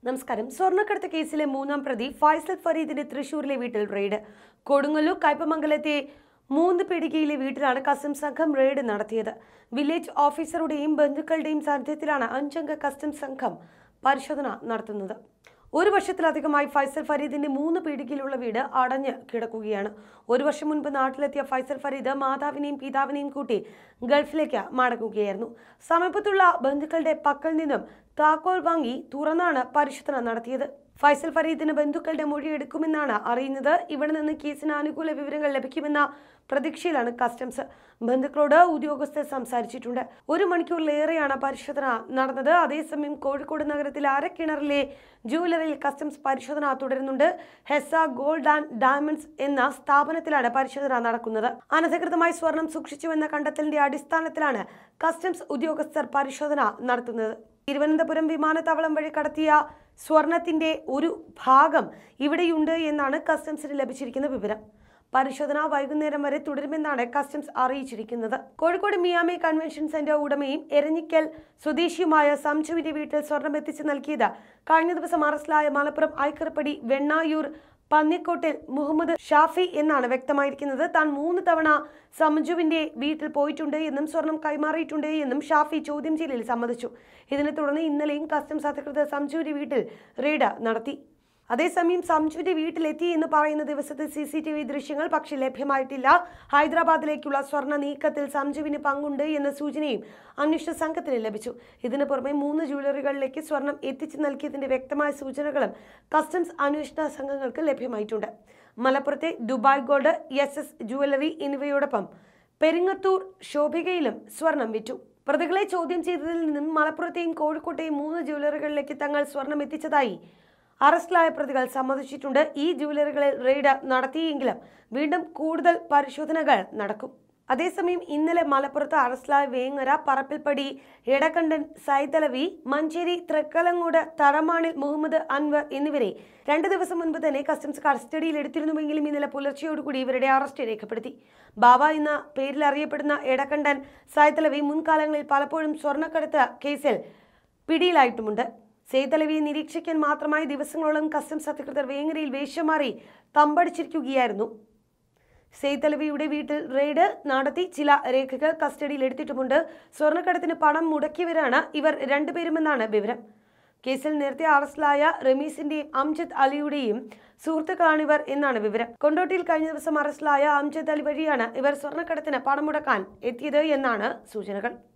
നമസ്കാരം സ്വർണ്ണക്കടത്ത് കേസിലെ മൂന്നാം പ്രതി ഫൈസൽ ഫരീദിന്റെ തൃശൂരിലെ വീട്ടിൽ റെയ്ഡ് കൊടുങ്ങല്ലൂർ കയ്പമംഗലത്തെ മൂന്ന് പീടികയിലെ വീട്ടിലാണ് കസ്റ്റംസ് സംഘം റെയ്ഡ് നടത്തിയത് വില്ലേജ് ഓഫീസറുടെയും ബന്ധുക്കളുടെയും സാന്നിധ്യത്തിലാണ് അഞ്ചംഗ കസ്റ്റംസ് സംഘം പരിശോധന നടത്തുന്നത് ഒരു വർഷത്തിലധികമായി ഫൈസൽ ഫരീദിന്റെ മൂന്ന് പീടികയിലുള്ള വീട് അടഞ്ഞ് കിടക്കുകയാണ് ഒരു വർഷം മുൻപ് നാട്ടിലെത്തിയ ഫൈസൽ ഫരീദ് മാതാവിനെയും പിതാവിനെയും കൂട്ടി ഗൾഫിലേക്ക് മടങ്ങുകയായിരുന്നു സമീപത്തുള്ള ബന്ധുക്കളുടെ പക്കൽ നിന്നും താക്കോൽ വാങ്ങി തുറന്നാണ് പരിശോധന നടത്തിയത് ഫൈസൽ ഫരീദിന് ബന്ധുക്കളുടെ മൊഴി എടുക്കുമെന്നാണ് അറിയുന്നത് ഇവിടെ നിന്ന് കേസിന് അനുകൂല വിവരങ്ങൾ ലഭിക്കുമെന്ന പ്രതീക്ഷയിലാണ് കസ്റ്റംസ് ബന്ധുക്കളോട് ഉദ്യോഗസ്ഥർ സംസാരിച്ചിട്ടുണ്ട് ഒരു മണിക്കൂറിലേറെയാണ് പരിശോധന നടന്നത് അതേസമയം കോഴിക്കോട് നഗരത്തിലെ അരക്കിണറിലെ ജുവലറിയിൽ കസ്റ്റംസ് പരിശോധന തുടരുന്നുണ്ട് ഹെസ ഗോൾഡ് ആൻഡ് ഡയമണ്ട്സ് എന്ന സ്ഥാപനത്തിലാണ് പരിശോധന നടക്കുന്നത് അനധികൃതമായി സ്വർണം സൂക്ഷിച്ചുവെന്ന കണ്ടെത്തലിന്റെ അടിസ്ഥാനത്തിലാണ് കസ്റ്റംസ് ഉദ്യോഗസ്ഥർ പരിശോധന നടത്തുന്നത് തിരുവനന്തപുരം വിമാനത്താവളം വഴി കടത്തിയ സ്വർണത്തിന്റെ ഒരു ഭാഗം ഇവിടെയുണ്ട് എന്നാണ് കസ്റ്റംസിന് ലഭിച്ചിരിക്കുന്ന വിവരം പരിശോധന വൈകുന്നേരം വരെ തുടരുമെന്നാണ് കസ്റ്റംസ് അറിയിച്ചിരിക്കുന്നത് കോഴിക്കോട് മിയാമി കൺവെൻഷൻ സെന്റർ ഉടമയും എരഞ്ഞിക്കൽ സ്വദേശിയുമായ സംജുവിന്റെ വീട്ടിൽ സ്വർണം എത്തിച്ചു നൽകിയത് കഴിഞ്ഞ ദിവസം അറസ്റ്റിലായ മലപ്പുറം ഐക്കറപ്പടി വെണ്ണായൂർ പന്നിക്കോട്ടിൽ മുഹമ്മദ് ഷാഫി എന്നാണ് വ്യക്തമായിരിക്കുന്നത് താൻ മൂന്ന് തവണ സംജുവിന്റെ വീട്ടിൽ പോയിട്ടുണ്ട് എന്നും സ്വർണം കൈമാറിയിട്ടുണ്ട് എന്നും ഷാഫി ചോദ്യം ചെയ്യലിൽ സമ്മതിച്ചു ഇതിനെ തുടർന്ന് ഇന്നലെയും കസ്റ്റംസ് അധികൃതർ സംജുവിന്റെ വീട്ടിൽ റെയ്ഡ് നടത്തി അതേസമയം സംജുവിന്റെ വീട്ടിലെത്തി എന്ന് പറയുന്ന ദിവസത്തെ സി സി ടി വി ദൃശ്യങ്ങൾ പക്ഷേ ലഭ്യമായിട്ടില്ല ഹൈദരാബാദിലേക്കുള്ള സ്വർണ്ണ നീക്കത്തിൽ സംജുവിന് പങ്കുണ്ട് എന്ന സൂചനയും അന്വേഷണ സംഘത്തിന് ലഭിച്ചു ഇതിനു പുറമെ മൂന്ന് ജ്വല്ലറികളിലേക്ക് സ്വർണം എത്തിച്ചു നൽകിയതിന്റെ വ്യക്തമായ സൂചനകളും കസ്റ്റംസ് അന്വേഷണ സംഘങ്ങൾക്ക് ലഭ്യമായിട്ടുണ്ട് മലപ്പുറത്തെ Dubai gold S S jewellery എന്നിവയോടൊപ്പം പെരിങ്ങത്തൂർ ശോഭികയിലും സ്വർണം വിറ്റു പ്രതികളെ ചോദ്യം ചെയ്തതിൽ നിന്നും മലപ്പുറത്തെയും കോഴിക്കോട്ടെയും മൂന്ന് ജ്വല്ലറികളിലേക്ക് തങ്ങൾ സ്വർണം എത്തിച്ചതായി അറസ്റ്റിലായ പ്രതികൾ സമ്മതിച്ചിട്ടുണ്ട് ഈ ജ്വല്ലറികളിൽ റെയ്ഡ് നടത്തിയെങ്കിലും വീണ്ടും കൂടുതൽ പരിശോധനകൾ നടക്കും അതേസമയം ഇന്നലെ മലപ്പുറത്ത് അറസ്റ്റിലായ വേങ്ങര പറപ്പിൽപ്പടി എടക്കണ്ടൻ സൈതലവി മഞ്ചേരി തൃക്കലങ്ങോട് തറമാണിൽ മുഹമ്മദ് അൻവർ എന്നിവരെ രണ്ട് ദിവസം മുൻപ് തന്നെ കസ്റ്റംസ് കസ്റ്റഡിയിൽ എടുത്തിരുന്നുവെങ്കിലും ഇന്നലെ പുലർച്ചയോടുകൂടി ഇവരുടെ അറസ്റ്റ് രേഖപ്പെടുത്തി ബാബ എന്ന പേരിൽ അറിയപ്പെടുന്ന എടക്കണ്ടൻ സൈതലവി മുൻകാലങ്ങളിൽ പലപ്പോഴും സ്വർണ്ണക്കടത്ത് കേസിൽ പിടിയിലായിട്ടുമുണ്ട് സേതലവിയെ നിരീക്ഷിക്കാൻ മാത്രമായി ദിവസങ്ങളോളം കസ്റ്റംസ് അധികൃതർ വേങ്ങരയിൽ വേഷം മാറി തമ്പടിച്ചിരിക്കുകയായിരുന്നു സെയ്തലവിയുടെ വീട്ടിൽ റെയ്ഡ് നടത്തി ചില രേഖകൾ കസ്റ്റഡിയിൽ എടുത്തിട്ടുമുണ്ട് സ്വർണ്ണക്കടത്തിന് പണം മുടക്കിയവരാണ് ഇവർ രണ്ടുപേരുമെന്നാണ് വിവരം കേസിൽ നേരത്തെ അറസ്റ്റിലായ റമീസിന്റെയും അംജദ് അലിയുടെയും സുഹൃത്തുക്കളാണിവർ എന്നാണ് വിവരം കൊണ്ടോട്ടിയിൽ കഴിഞ്ഞ ദിവസം അറസ്റ്റിലായ അംജദ് അലി വഴിയാണ് ഇവർ സ്വർണ്ണക്കടത്തിന് പണം മുടക്കാൻ എത്തിയത് എന്നാണ് സൂചനകൾ